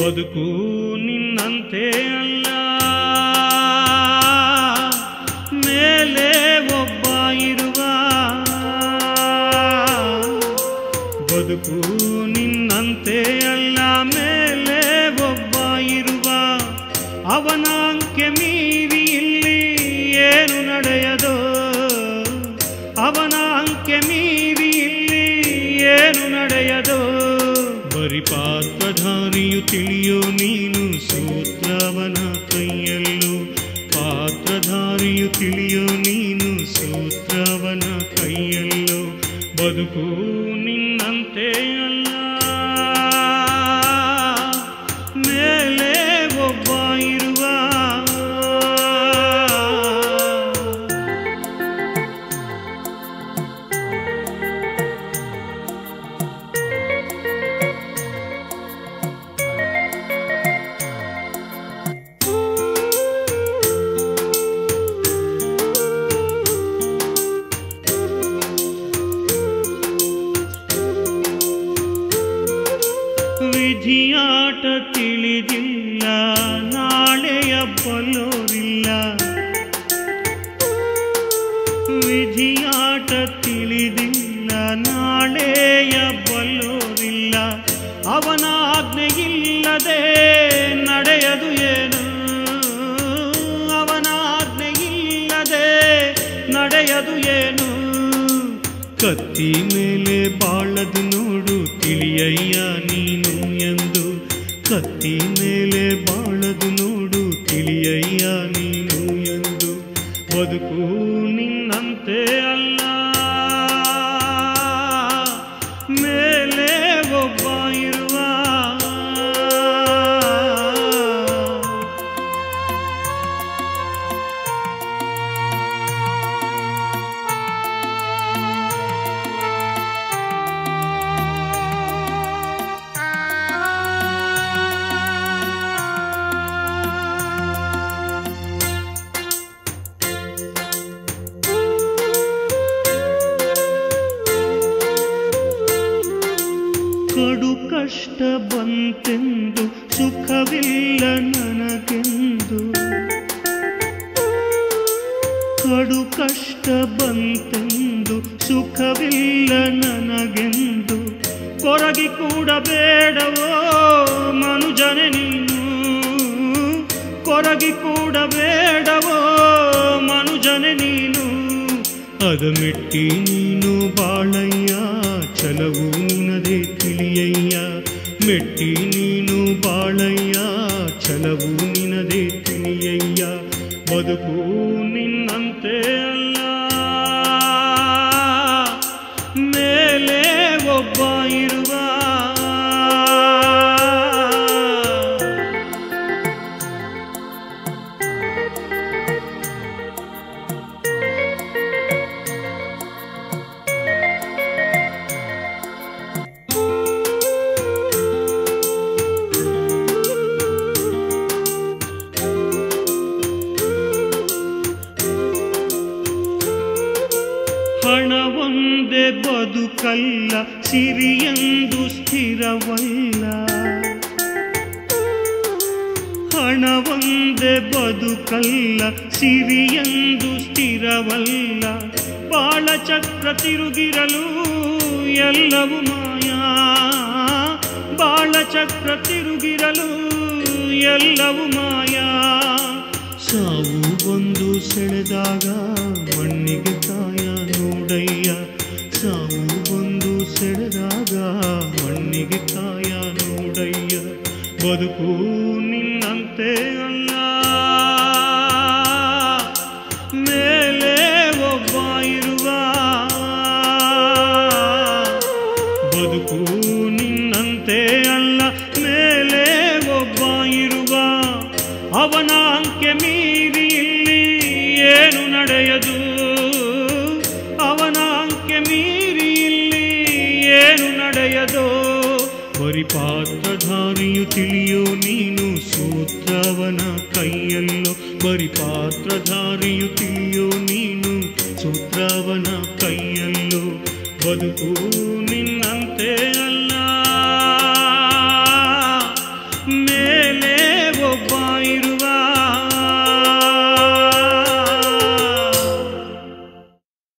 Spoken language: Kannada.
ಬದುಕು ನಿನ್ನಂತೆ ಅಲ್ಲ ಮೇಲೆ ಒಬ್ಬ ಇರುವ ಬದುಕು ನಿನ್ನಂತೆ ಅಲ್ಲ ಮೇಲೆ ಒಬ್ಬ ಇರುವ ಅವನ ಅಂಕೆ ಮೀರಿ ಇಲ್ಲಿ ಏನು ನಡೆಯದೋ ಅವನ ಅಂಕೆ ಮೀರಿ ಇಲ್ಲಿ ಏನು ನಡೆಯದೋ ಬರಿ ಪಾತ್ರಧಾರಿಯು ತಿಳಿಯೋ ನೀನು ಸೂತ್ರವನ ಕೈಯಲ್ಲೂ ಪಾತ್ರಧಾರಿಯು ತಿಳಿಯೋ ನೀನು ಸೂತ್ರವನ ಕೈಯಲ್ಲೂ ಬದುಕು ನಿನ್ನಂತೆ ಅಲ್ಲ ಮೇಲೆ ಒಬ್ಬ ಇರುವ ವಿಧಿಯಾಟ ತಿಳಿದಿಲ್ಲ ನಾಳೆಯ ಬಲ್ಲೋರಿಲ್ಲ ವಿಧಿಯಾಟ ತಿಳಿದಿಲ್ಲ ನಾಳೆಯ ಬಲ್ಲೋರಿಲ್ಲ ಅವನ ಆಜ್ಞೆಯಿಲ್ಲದೆ ನಡೆಯದು ಏನು ಅವನ ಆಜ್ಞೆಯಿಲ್ಲದೆ ನಡೆಯದು ಏನು ಕತ್ತಿ ಮೇಲೆ ಬಾಳದು ನೋಡು ತಿಳಿಯಯ್ಯ ನೀನು ಎಂದು ಕತ್ತಿ ಮೇಲೆ ಬಾಳದು ನೋಡು ತಿಳಿಯಯ್ಯ ನೀನು ಎಂದು ಬದುಕು ನಿನ್ನಂತೆ ಅಲ್ಲ ಮೇಲೆ ಒಬ್ಬ ಇರುವ ಕಡು ಕಷ್ಟ ಬಂತೆಂದು ಸುಖವಿಲ್ಲ ನನಗೆಂದು ಕಡು ಕಷ್ಟ ಬಂತೆಂದು ಸುಖವಿಲ್ಲ ನನಗೆಂದು ಕೊರಗಿ ಕೂಡ ಬೇಡವೋ ಮನುಜನೆ ನೀನು ಕೊರಗಿ ಕೂಡ ಬೇಡವೋ ಮನುಜನೆ ನೀನು ಅದ ಮೆಟ್ಟಿ ನೀನು ಬಾಳಯ್ಯ ಛಲವು ನಿನದೇ ತಿಳಿಯಯ್ಯ ಮೆಟ್ಟಿ ನೀನು ಬಾಳಯ್ಯ ಛಲವು ನಿನದೇ ತಿಳಿಯಯ್ಯ ಬದುಕು ನಿನ್ನಂತೆ ಅಲ್ಲ ಮೇಲೆ ಒಬ್ಬ ಇರುವ ಹಣವೊಂದೇ ಬದುಕಲ್ಲ ಸಿರಿಯೆಂದು ಸ್ಥಿರವಲ್ಲ ಹಣವೊಂದೇ ಬದುಕಲ್ಲ ಸಿರಿಯೆಂದು ಸ್ಥಿರವಲ್ಲ ಬಾಳ ಚಕ್ರ ತಿರುಗಿರಲು ಎಲ್ಲವೂ ಮಾಯಾ ಬಾಳ ಚಕ್ರ ತಿರುಗಿರಲು ಎಲ್ಲವೂ ಮಾಯಾ ಸಾವು ಬಂದು ಸೆಳೆದಾಗ ಮಣ್ಣಿಗೆ ಕಾಯ ನೋಡಯ್ಯ ಸಾವು ಬಂದು ಸೆಳೆದಾಗ ಮಣ್ಣಿಗೆ ಕಾಯ ನೋಡಯ್ಯ ಬದುಕು ನಿನ್ನಂತೆ ಅಲ್ಲ ಮೇಲೆ ಒಬ್ಬ ಇರುವ ಬದುಕು ನಿನ್ನಂತೆ ಅಲ್ಲ ಮೇಲೆ ಒಬ್ಬ ಇರುವ ಅವನ ಅಂಕೆ ಮೀರಿ ಇಲ್ಲಿ ಏನು ನಡೆಯದು ಅವನ ಅಂಕೆ ಮೀರಿ ಇಲ್ಲಿ ಏನು ನಡೆಯದೋ ಬರಿಪಾತ್ರಧಾರಿಯು ತಿಳಿಯೋ ನೀನು ಸೂತ್ರವನ ಕೈಯಲ್ಲೋ ಬರಿಪಾತ್ರಧಾರಿಯು ತಿಳಿಯೋ ನೀನು ಸೂತ್ರವನ ಕೈಯಲ್ಲೋ ಬದುಕು